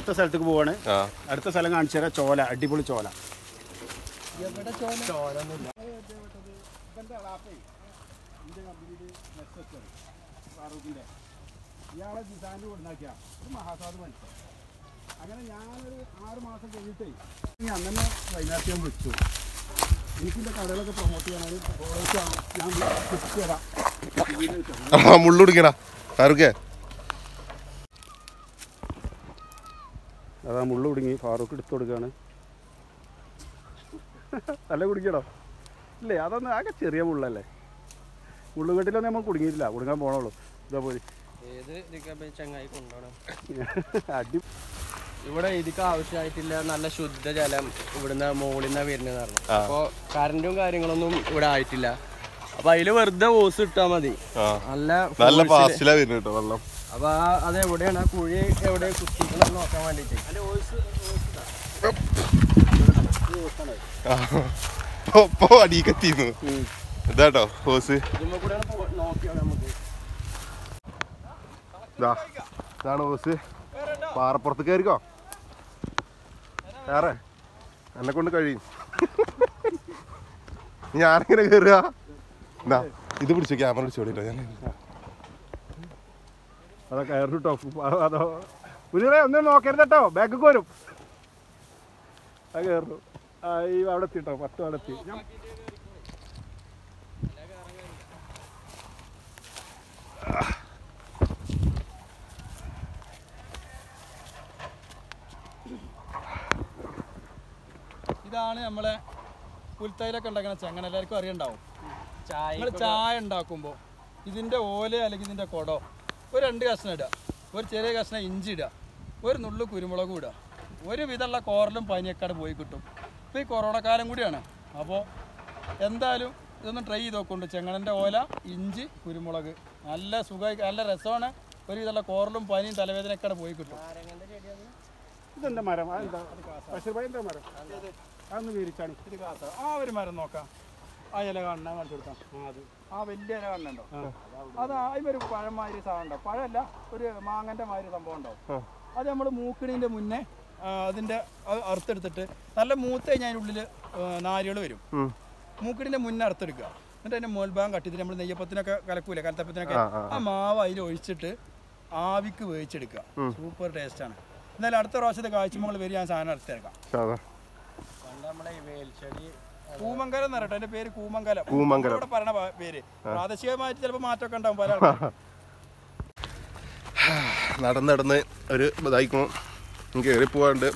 അടുത്ത സ്ഥലത്തേക്ക് പോവാണ് ആ അടുത്ത സ്ഥലം കാണിച്ചു തരാം ചോല അടിപൊളി ചോല ഇയാളെ ജിസാൻ്റെ കൊടുന്നാക്കിയ ഒരു മഹാസാദ് മനുഷ്യൻ അങ്ങനെ ഞാനൊരു ആറ് മാസം കഴിഞ്ഞിട്ടേ ഞാൻ അന്ന് തന്നെ വൈകുന്നേരത്ത് ഞാൻ വിളിച്ചു എനിക്കിൻ്റെ കടകളൊക്കെ പ്രൊമോട്ട് ചെയ്യാനാണ് ഓരോരുത്തർ ഞാൻ വിളിച്ചു തരാം ആ മുള്ളുടിക്കടാ ആരൊക്കെ അതാ മുള്ളു കുടുങ്ങി ഫാറൂഖ് എടുത്തു കൊടുക്കുകയാണ് നല്ല കുടിക്കണോ ഇല്ലേ അതൊന്നും ആകെ ചെറിയ മുള്ളല്ലേ മുള്ളുകെട്ടിലൊന്നും നമ്മൾ കുടുങ്ങിയിട്ടില്ല കുടുങ്ങാൻ പോണുള്ളൂ ഇതാ പോയി ഏത് ഇതിക്ക് ചങ്ങായി കൊണ്ടുപോകണം അടി ഇവിടെ ഇതിക്ക് ആവശ്യമായിട്ടില്ല നല്ല ശുദ്ധജലം ഇവിടുന്ന് മുകളിൽ നിന്നാണ് വരുന്നത് പറഞ്ഞു ആ. അപ്പോൾ കറണ്ടും കാര്യങ്ങളൊന്നും ഇവിടെ ആയിട്ടില്ല അപ്പൊ അതില് വെറുതെ ഓസ് ഇട്ടാ മതി ആ നല്ല നല്ല force ല്. ഫാസ്റ്റിലാ വരുന്നത് കേട്ടോ വെള്ളം അപ്പൊ ആ- അത് എവിടെയാണ് ആ കുഴി എവിടെ കുത്തിക്കണം നോക്കാൻ വേണ്ടിട്ട് ഒപ്പോ അടിക്കത്തിന്നു ഇതാട്ടോ ഹോസ് ഇതിമ്മ കൂടെ നോക്കിയാണ് നമുക്ക് ഇതാ ഇതാണ് ഹോസ് പാറപ്പുറത്ത് കയറിക്കോ വേറെ എന്നെ കൊണ്ട് കഴിയും ഞാനിങ്ങനെ കയറുക എന്നാ ഇത് പിടിച്ചോ ക്യാമറ പിടിച്ചോളിട്ടോ ഞാൻ അതാ കയറി കേട്ടോ അതോ കുഞ്ഞിനെ ഒന്നും നോക്കരുത് കേട്ടോ ബാക്ക് വരും അത് കയറുന്നു ആ ഈ അവിടെ എത്തി കേട്ടോ പത്ത് അവിടെ എത്തി ഞാൻ ഇതാണ് നമ്മളെ പുൽത്തൈലൊക്കെ ഉണ്ടാക്കുന്ന ചെങ്ങന എല്ലാവർക്കും അറിയണ്ടാവും ചായ നിങ്ങൾ ചായ ഉണ്ടാക്കുമ്പോൾ ഇതിൻ്റെ ഓല അല്ലെങ്കിൽ ഇതിൻ്റെ കുടോ ഒരു രണ്ട് കഷ്ണം ഇടുക ഒരു ചെറിയ കഷ്ണം ഇഞ്ചി ഇടുക ഒരു നുള്ളു കുരുമുളകും ഇടുക ഒരു വിധമുള്ള കോറലും പനിയൊക്കെ അവിടെ പോയി കിട്ടും ഇപ്പോൾ ഈ കൊറോണ കാലം കൂടിയാണ് അപ്പോൾ എന്തായാലും ഇതൊന്ന് ട്രൈ ചെയ്ത് നോക്കുന്നുണ്ട് ചെങ്ങണൻ്റെ ഓല ഇഞ്ചി കുരുമുളക് നല്ല സുഖമായി നല്ല രസമാണ് ഒരു വിധമുള്ള കോറലും പനിയും തലവേദനയൊക്കെ അവിടെ പോയി കിട്ടും ഇതെന്താ മരം അതെന്താ ബഷീർഭായിൻ്റെ മരം അതൊന്ന് വിരിച്ചാണ് ഇത് കാസ ആ ഒരു മരം നോക്കാം ആ ഇല കാണുന്ന കാണിച്ചു കൊടുക്കാം ആ അത് ആ വലിയ ഇല കാണുന്നുണ്ടോ അത് അതിമൊരു പഴമാതിരി സാധനം ഉണ്ടാവും പഴമല്ല ഒരു മാങ്ങന്റെ മാതിരി സംഭവം ഉണ്ടാവും അത് നമ്മൾ മൂക്കിണീൻ്റെ മുന്നേ ആ, അതിന്റെ അത് അറുത്തെടുത്തിട്ട് നല്ല മൂത്ത് കഴിഞ്ഞാൽ അതിൻ്റെ ഉള്ളിൽ നാരുകൾ വരും മൂക്കിടിന്റെ മുന്നേ അറുത്തെടുക്കുക എന്നിട്ട് അതിന്റെ മോൽഭാഗം കട്ടിട്ട് നമ്മൾ നെയ്യപ്പത്തിനൊക്കെ കലക്കൂല കലത്തപ്പത്തിനൊക്കെ ആ മാവ് അതിൽ ഒഴിച്ചിട്ട് ആവിക്ക് വേവിച്ചെടുക്കുക സൂപ്പർ ടേസ്റ്റാണ് എന്നാലും അടുത്ത പ്രാവശ്യത്തെ കാഴ്ച നമ്മൾ വരും ഞാൻ സാധനം അറുത്തെടുക്കാം പണ്ട് നമ്മളെ ഈ വേൽച്ചെടി കൂമങ്കലം എന്ന് പറയട്ടെ എന്റെ പേര് കൂമങ്കലം കൂമംഗലം. ഇവിടെ പറയണ പ- പേര് പ്രാദേശികമായിട്ട് ചിലപ്പോൾ മാറ്റമൊക്കെ ഉണ്ടാവും പല ആൾക്കാർക്കും. നടന്ന് നടന്ന് ഒരു ഇതായിക്കും കയറി പോവാണ്ട്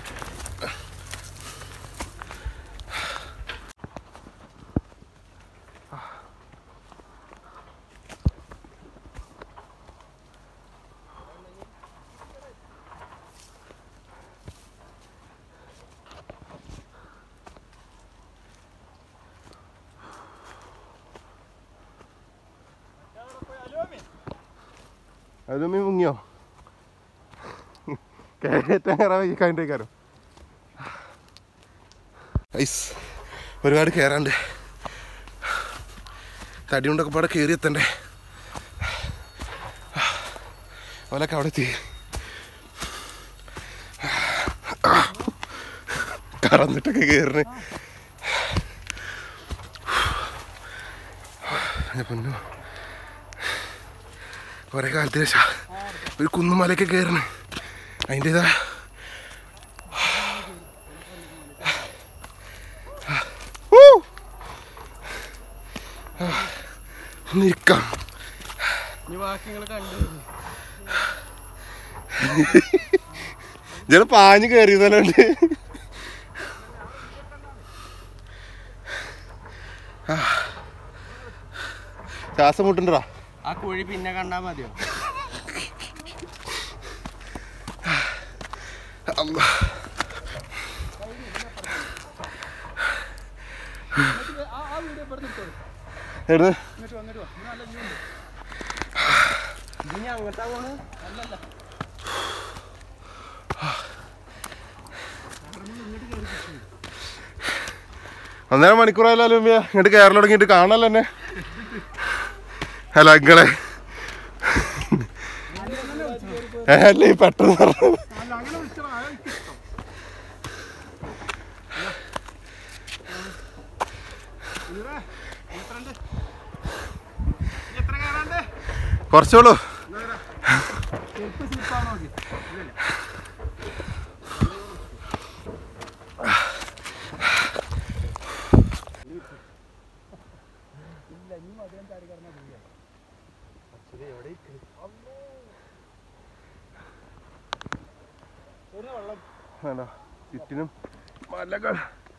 അതൊന്നും മുങ്ങിയോ കയറ്റം കയറാൻ വയ്യ കഴിഞ്ഞേക്കാരോ ഐസ് ഒരുപാട് കയറാണ്ട് തടി കൊണ്ടൊക്കെ പാടെ കയറി എത്തണ്ടേ അവലൊക്കെ അവിടെ എത്തി കറന്നിട്ടൊക്കെ കയറണ് പൊന്നു കുറെ കാലത്തിന് ശേഷം ഒരു കുന്നുമലയൊക്കെ കയറണ് അതിൻ്റെതാ നിൽക്കാം ഇനി ബാക്കി നിങ്ങൾ കണ്ടു ചില പാഞ്ഞ് കയറിയതല്ലുണ്ട് ശ്വാസം മുട്ടുണ്ടോ ആ കുഴി പിന്നെ കണ്ടാ മതിയോ എവിടെ ഇനി അങ്ങോട്ടാ പോണ് ഒന്നര മണിക്കൂറായാലും ഇങ്ങോട്ട് കയറൽ തുടങ്ങിയിട്ട് കാണാലോ എന്നെ അല്ല ഇങ്ങളെ അല്ലേ പെട്ടെന്ന് പറഞ്ഞു കുറച്ചോളൂ വേണ്ട ചുറ്റിനും മലകൾ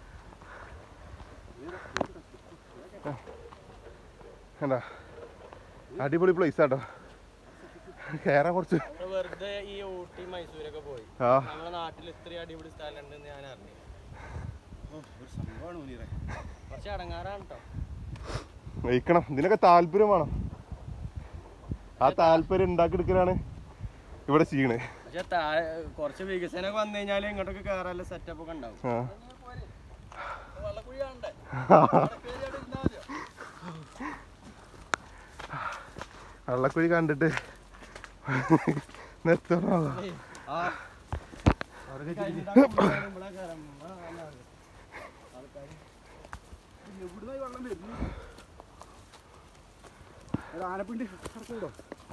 വേണ്ട അടിപൊളി പ്ലേസ് ആട്ടോ കയറാൻ കുറച്ച് വെറുതെ ഈ ഊട്ടി മൈസൂരൊക്കെ പോയി ആ നമ്മുടെ നാട്ടിൽ ഇത്രയും അടിപൊളി സ്ഥലം ഉണ്ടെന്ന് ഞാൻ അറിഞ്ഞു കുറച്ച് അടങ്ങാറാണ് കേട്ടോ വഹിക്കണം ഇതിനൊക്കെ താല്പര്യം വേണം ആ താല്പര്യം ഉണ്ടാക്കിയെടുക്കലാണ് ഇവിടെ ചെയ്യണേ പക്ഷെ താഴെ കുറച്ച് വികസനമൊക്കെ വന്നു കഴിഞ്ഞാൽ ഇങ്ങോട്ടൊക്കെ കയറാനുള്ള സെറ്റപ്പ് ഒക്കെ ഉണ്ടാവും ആ വെള്ളക്കുഴി കാണണ്ടേ വെള്ളക്കുഴി കണ്ടിട്ട് നിർത്തണോ ആ ഇവിടെ കയറാം. ആ, ആ, ആ. എവിടുന്ന ഈ വെള്ളം വരുന്നു ഒരു ആനപ്പിണ്ടി കിടക്കുന്നുണ്ടോ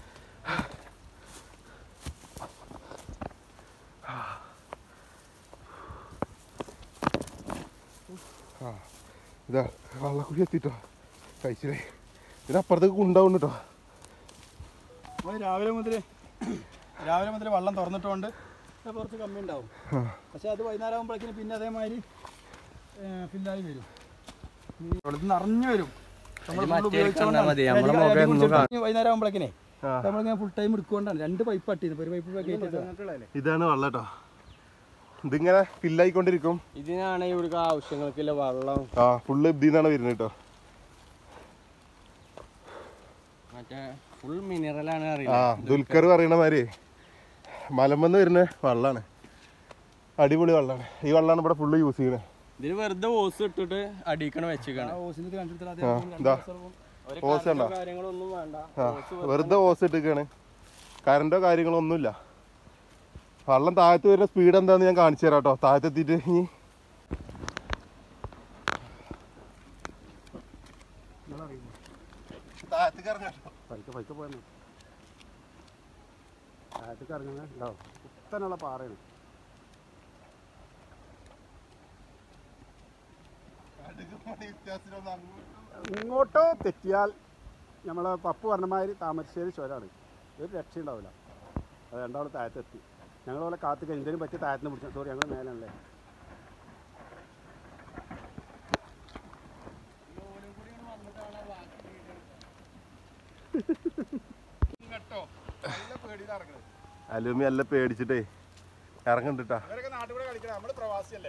ഇതാ വെള്ളക്കുഴി എത്തിട്ടോ കഴിച്ചില്ലേ ഇതിനപ്പുറത്തേക്ക് ഉണ്ടാവും കേട്ടോ അപ്പോൾ രാവിലെ മുതൽ രാവിലെ മുതൽ വെള്ളം തുറന്നിട്ടുകൊണ്ട് കുറച്ച് കമ്മി ഉണ്ടാവും പക്ഷെ അത് വൈകുന്നേരം ആകുമ്പോഴേക്കും പിന്നെ അതേമാതിരി ഫില്ലായി വരും വെള്ളത്തിൽ നിറഞ്ഞു വരും നമ്മൾ ഇത് full മറ്റേ ഉപയോഗിച്ചുകൊണ്ടാണ്. കണ്ടാ മതി. നമ്മളെ അടി- മുഖം അടി ഒന്നും കുടിച്ചിട്ട് വൈകുന്നേരം ആകുമ്പോഴേക്കിനെ ആ. നമ്മളിങ്ങനെ ഫുൾ ടൈം എടുക്കൊണ്ടാണ് രണ്ട് പൈപ്പ് അട്ടിരുന്നു ഒരു പൈപ്പ് കയറ്റിട്ട് ഇതാണ് വെള്ളം കേട്ടോ ഇതിങ്ങനെ ഫില്ലായിക്കൊണ്ടിരിക്കും ഇതിനാണ് ഇവിടുത്തെ ആവശ്യങ്ങൾക്കുള്ള വെള്ളം ആ ഫുള്ള് ഇതിന്നാണ് വരുന്നത് കേട്ടോ മറ്റേ ഫുൾ മിനറലാണ് ആ അറിയില്ല ദുൽഖർ പറയണ മാതിരി മലമ്പന്ന് വരുന്ന വെള്ളമാണ് അടിപൊളി വെള്ളമാണ് ഈ വെള്ളമാണ് ഇവിടെ ഫുള്ള് യൂസ് ചെയ്യണത് ഇതിന് വെറുതെ ഓസ് ഇട്ടിട്ട് അടിക്കണം വെച്ചിക്കാണ് ഓസിന് കാണിച്ചിട്ട് ആ ഇതാ ഒരു ഓസ് കറണ്ടോ ഉണ്ടോ? കാര്യങ്ങളൊന്നും വേണ്ട ആ ഓസ് വെറുതെ ഓസ് ഇട്ടിക്കാണ് കറണ്ടോ കാര്യങ്ങളോ ഒന്നുമില്ല വെള്ളം താഴത്ത് വരുന്ന സ്പീഡ് എന്താന്ന് ഞാൻ കാണിച്ചു തരാം കേട്ടോ താഴത്തെത്തിയിട്ട് ഇനി താഴത്തേക്ക് ഇറങ്ങാം പൈക്ക് പൈക്ക് പോയെന്ന് താഴത്തേക്ക് ഇറങ്ങുന്നത് ഉണ്ടാവും കുത്തനുള്ള പാറയാണ് ഇങ്ങോട്ട് തെറ്റിയാൽ നമ്മളെ പപ്പ് പറഞ്ഞ മാതിരി താമരശ്ശേരി ചുരമാണ് ഒരു രക്ഷയുണ്ടാവില്ല അത് രണ്ടാളും താഴത്തെത്തി ഞങ്ങൾ പോലെ കാത്ത് കഴിഞ്ഞ് എന്തെങ്കിലും പറ്റി താഴത്തിന് പിടിച്ചു സോറി ഞങ്ങൾ മേലല്ലേ അലൂമി നല്ല പേടിച്ചിട്ടേ ഇറങ്ങണ്ടിട്ടാ ഇവരൊക്കെ നാട്ടിൽ കൂടെ കളിക്കണം നമ്മൾ പ്രവാസിയല്ലേ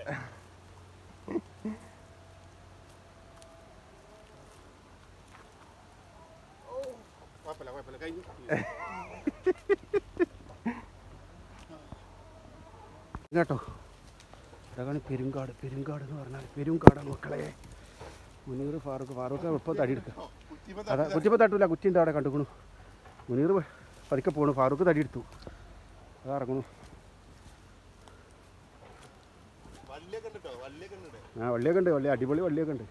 കുഴപ്പമില്ല കുഴപ്പമില്ല കഴിഞ്ഞു കേട്ടോ ഇതാണ് പെരുങ്കാട് പെരുങ്കാട് എന്ന് പറഞ്ഞാൽ പെരുങ്കാടാണ് മക്കളെ മുനീർ ഫാറൂഖ് ഫാറൂഖ് എളുപ്പം തടിയെടുക്കുക അതാ കുറ്റിപ്പം തട്ടൂല കുറ്റിൻ്റെ അവിടെ കണ്ടുക്കണു മുനീർ പതുക്കെ പോണു ഫാറൂഖ് തടിയെടുത്തു അത് ഇറങ്ങണു ആ വള്ളിയൊക്കെ ഉണ്ട് വള്ളി അടിപൊളി വള്ളിയൊക്കെ ഉണ്ട്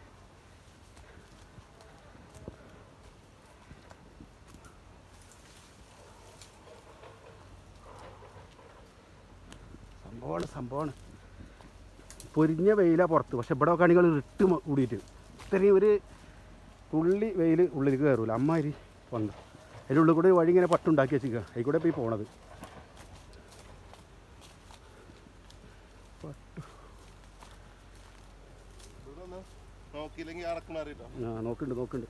സംഭവമാണ് സംഭവമാണ് പൊരിഞ്ഞ വെയിലാണ് പുറത്ത് പക്ഷെ ഇവിടെ കാണികൾ ഇട്ട് മ- കൂടിയിട്ട് ഇത്രയും ഒരു തുള്ളി വെയിൽ ഉള്ളിലേക്ക് കയറൂല അമ്മാതിരി വന്നു അതിൻ്റെ ഉള്ളിൽ കൂടെ ഒരു വഴി ഇങ്ങനെ പട്ടുണ്ടാക്കി വെച്ചിരിക്കുക അതിൽ കൂടെ പോയി പോണത് നോക്കിയില്ലെങ്കിൽ അറക്കണ അറിയട്ടോ ആ നോക്കുന്നുണ്ട് നോക്കുന്നുണ്ട്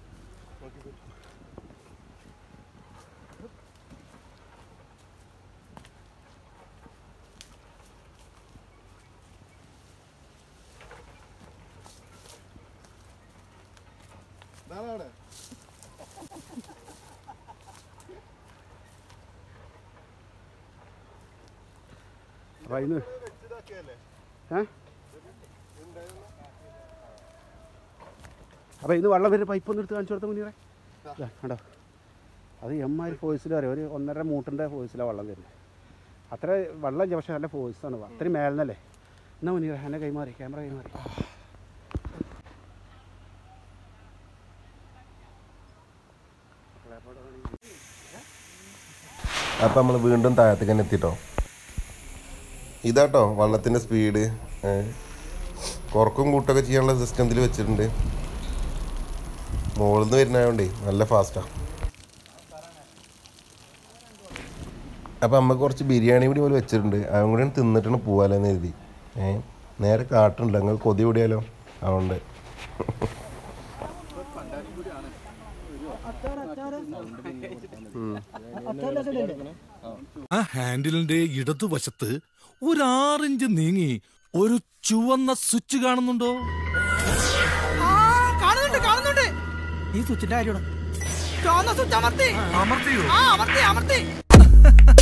ഇതാണ് അപ്പോൾ അതിന് ഏ അപ്പോൾ ഇന്ന് വെള്ളം വരുന്ന പൈപ്പ് ഒന്ന് എടുത്ത് കാണിച്ചു കൊടുത്ത മുന്നേ കണ്ടോ അത് എമ്മാതിരി ഫോഴ്സിൽ അറിയാം ഒരു ഒന്നര മൂട്ടിൻ്റെ ഫോഴ്സിലാണ് വെള്ളം വരുന്നത് അത്ര വെള്ളം ഇല്ല പക്ഷേ നല്ല ഫോഴ്സാണ് അത്രയും മേലെന്നല്ലേ എന്നാ മുന്നീറ എന്നെ കൈമാറി ക്യാമറ കൈമാറി അപ്പം നമ്മൾ വീണ്ടും താഴത്തേക്ക് തന്നെ എത്തിട്ടോ ഇതാട്ടോ വള്ളത്തിൻ്റെ സ്പീഡ് കുറക്കും കൂട്ടൊക്കെ ചെയ്യാനുള്ള സിസ്റ്റം ഇതിൽ വെച്ചിട്ടുണ്ട് മുകളിൽ നിന്ന് വരുന്നതുകൊണ്ടേ നല്ല ഫാസ്റ്റാണ് അപ്പം അമ്മ കുറച്ച് ബിരിയാണി കൂടി പോലെ വെച്ചിട്ടുണ്ട് അതും കൂടി തിന്നിട്ടാണ് പോകാലെന്ന് എഴുതി ഏ നേരെ കാട്ടുണ്ട് അങ്ങ് കൊതി കൂടിയാലോ അതുകൊണ്ട് ആ ഹാൻഡിലിന്റെ ഇടതുവശത്ത് ഒരു ആറിഞ്ച് നീങ്ങി ഒരു ചുവന്ന സ്വിച്ച് കാണുന്നുണ്ടോ കാണുന്നുണ്ട് കാണുന്നുണ്ട് ഈ സ്വിച്ചിന്റെ കാര്യമാണ് ചുവന്ന സ്വിച്ച് അമർത്തി അമർത്തിയോ ആ അമർത്തി അമർത്തി